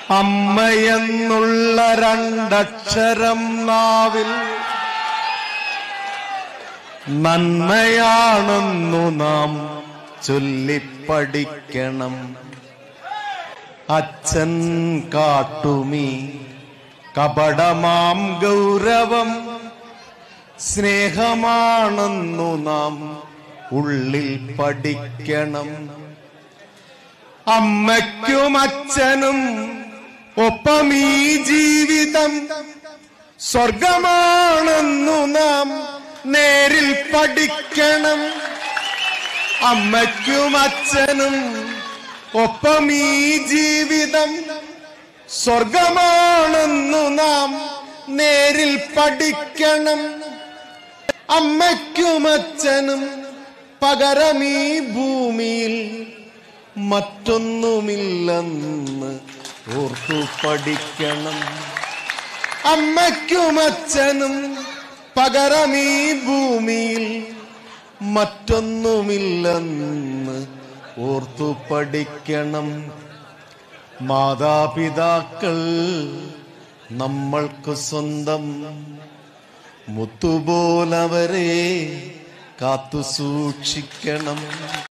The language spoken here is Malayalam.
അമ്മയെന്നുള്ള രണ്ടക്ഷരം നാവിൽ നന്മയാണെന്നു നാം ചൊല്ലിപ്പഠിക്കണം അച്ഛൻ കാട്ടുമീ കപടമാം ഗൗരവം സ്നേഹമാണെന്നു നാം ഉള്ളിൽ പഠിക്കണം അമ്മയ്ക്കും അച്ഛനും ഒപ്പം ഈ ജീവിതം സ്വർഗമാണെന്നു നാം നേരിൽ പഠിക്കണം അമ്മയ്ക്കും അച്ഛനും ഒപ്പം ഈ ജീവിതം സ്വർഗമാണെന്നു നാം നേരിൽ പഠിക്കണം അമ്മയ്ക്കും അച്ഛനും പകരം ഈ ഭൂമിയിൽ മറ്റൊന്നുമില്ലെന്ന് ഓർത്തു പഠിക്കണം അമ്മയ്ക്കും അച്ഛനും പകരം ഈ ഭൂമിയിൽ മറ്റൊന്നുമില്ലെന്ന് ഓർത്തു പഠിക്കണം മാതാപിതാക്കൾ നമ്മൾക്ക് സ്വന്തം മുത്തുപോലവരെ കാത്തു സൂക്ഷിക്കണം